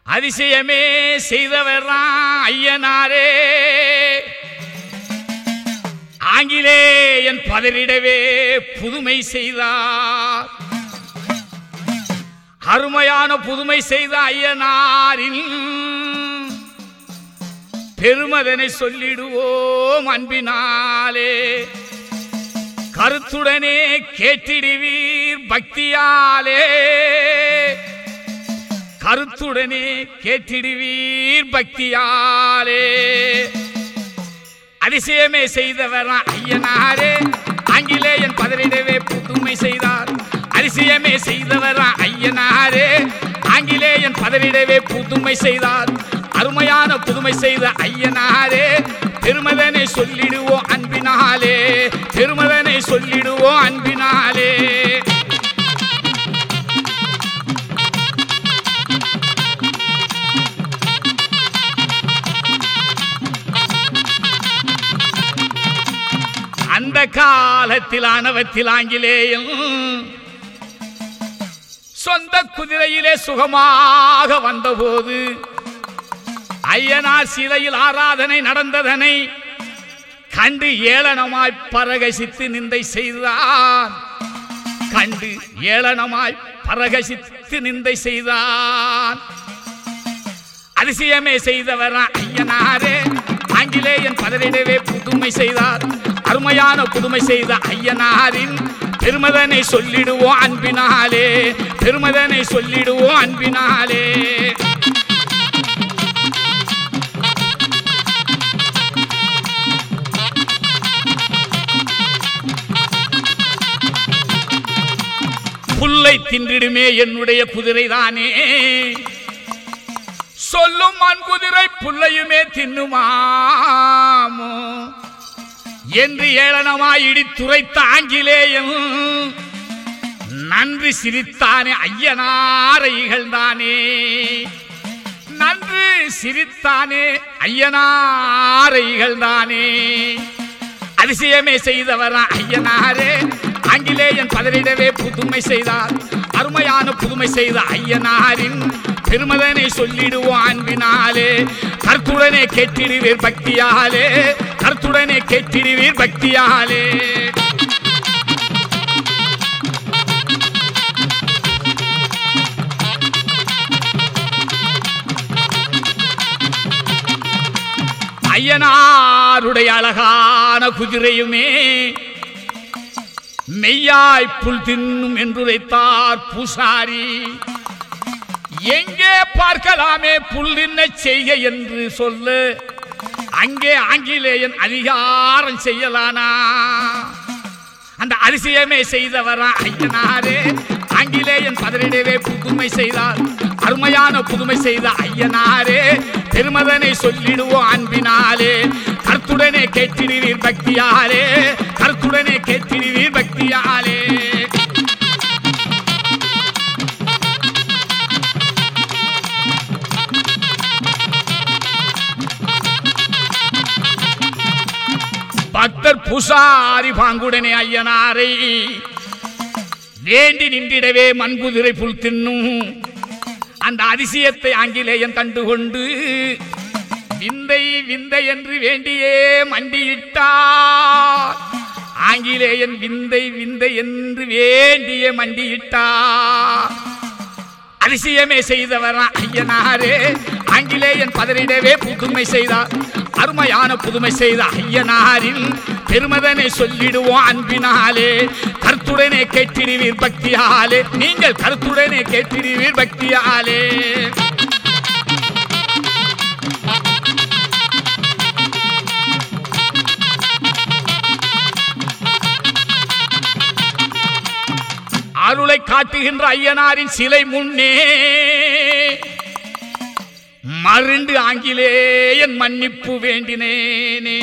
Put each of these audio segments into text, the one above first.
அதிசயமே செய்தவர்தான் ஐயனாரே ஆங்கிலேயன் பதறிடவே புதுமை செய்தார் அருமையான புதுமை செய்த ஐயனாரின் பெருமதனை சொல்லிடுவோம் அன்பினாலே கருத்துடனே கேட்டிடுவீர் பக்தியாலே கருத்துடனே கேட்டிடுவீர் பக்தியாலே அதிசயமே செய்தவர் ஐயனாரே ஆங்கிலேயன் பதறிடவே புதுமை செய்தார் அதிசயமே செய்தவர் ஐயனாரே ஆங்கிலேயன் பதறிடவே புதுமை செய்தார் அருமையான புதுமை செய்த ஐயனாரே பெருமதனை சொல்லிடுவோம் அன்பினாலே பெருமதனை சொல்லிடுவோம் அன்பினாலே அந்த காலத்தில் ஆணவத்தில் ஆங்கிலேயம் சொந்த குதிரையிலே சுகமாக வந்தபோது ஐயனார் சிலையில் ஆராதனை நடந்ததனை கண்டு ஏளனமாய் பரகசித்து நிந்தை செய்தார் கண்டு ஏளனமாய் பரகசித்து நிந்தை செய்தான் அதிசயமே செய்தவர் ஐயனாரே ஆங்கிலேயன் பதறிடவே புதுமை செய்தார் அருமையான புதுமை செய்த ஐயனாரின் பெருமதனை சொல்லிடுவோம் அன்பினாலே பெருமதனை சொல்லிடுவோம் அன்பினாலே புல்லை தின்றிடுமே என்னுடைய குதிரைதானே சொல்லும் மண் குதிரை புல்லையுமே தின்னுமாமோ என்று ஏளனமாய் இடித்துரைத்த ஆங்கிலேயம் நன்றி சிரித்தானே ஐயனாரைகள் தானே நன்று சிரித்தானே ஐயனாரைகள் தானே அதிசயமே செய்தவர் ஐயனாரே ஆங்கிலேயன் பதறிடவே புதுமை செய்தார் அருமையான புதுமை செய்த ஐயனாரின் பெருமதனை சொல்லிடுவோம் அன்பினாலே கருத்துடனே கேட்டிடுவீர் பக்தியாலே கருத்துடனே கேட்டிடுவீர் பக்தியாலே ஐயனாருடைய அழகான குதிரையுமே மெய்யாய் புல் தின்னும் என்றுரைத்தார் பூசாரி எங்கே பார்க்கலாமே புல் தின்ன செய்க என்று சொல்லு அங்கே ஆங்கிலேயன் அதிகாரம் செய்யலானா அந்த அதிசயமே செய்தவரா ஐயனாரே ஆங்கிலேயன் பதறிடவே புதுமை செய்தார் அருமையான புதுமை செய்த ஐயனாரே பெருமதனை சொல்லிடுவோம் அன்பினாலே கருத்துடனே கேட்டிடுவீர் பக்தியாலே கருத்துடனே கேட்டிடுவீர் பக்தியாலே பக்தர் பூசாரி பாங்குடனே ஐயனாரை வேண்டி நின்றிடவே மண்குதிரை புல் தின்னும் அந்த அதிசயத்தை ஆங்கிலேயன் கண்டுகொண்டு விந்தை விந்தை என்று வேண்டியே மண்டியிட்டார் ஆங்கிலேயன் விந்தை விந்தை என்று வேண்டியே மண்டியிட்டார் அதிசயமே செய்தவர் ஐயனாரே ஆங்கிலேயன் பதறிடவே புதுமை செய்தார் அருமையான புதுமை செய்த ஐயனாரின் பெருமதனை சொல்லிடுவோம் அன்பினாலே கருத்துடனே கேட்டிடுவீர் பக்தியாலே நீங்கள் கருத்துடனே கேட்டிடுவீர் பக்தியாலே அருளை காட்டுகின்ற ஐயனாரின் சிலை முன்னே மருண்டு ஆங்கிலேயன் மன்னிப்பு வேண்டினேனே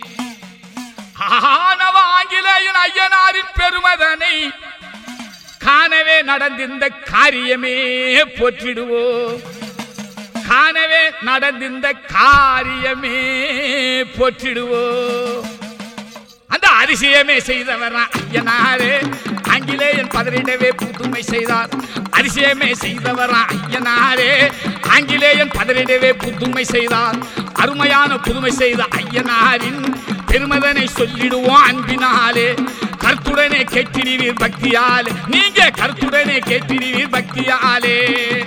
ஆனவ ஆங்கிலேயன் ஐயனாரின் பெருமதனை காணவே நடந்திருந்த காரியமே போற்றிடுவோ காணவே நடந்திருந்த காரியமே போற்றிடுவோ அந்த அதிசயமே செய்தவர் ஐயனாரே ஆங்கிலேயன் பதறிடவே புதுமை செய்தார் அதிசயமே செய்தவரா ஐயனாரே ஆங்கிலேயன் பதறிடவே புதுமை செய்தார் அருமையான புதுமை செய்த ஐயனாரின் பெருமதனை சொல்லிடுவோம் அன்பினாலே கருத்துடனே கேட்டிடுவீர் பக்தியாலே நீங்க கருத்துடனே கேட்டிடுவீர் பக்தியாலே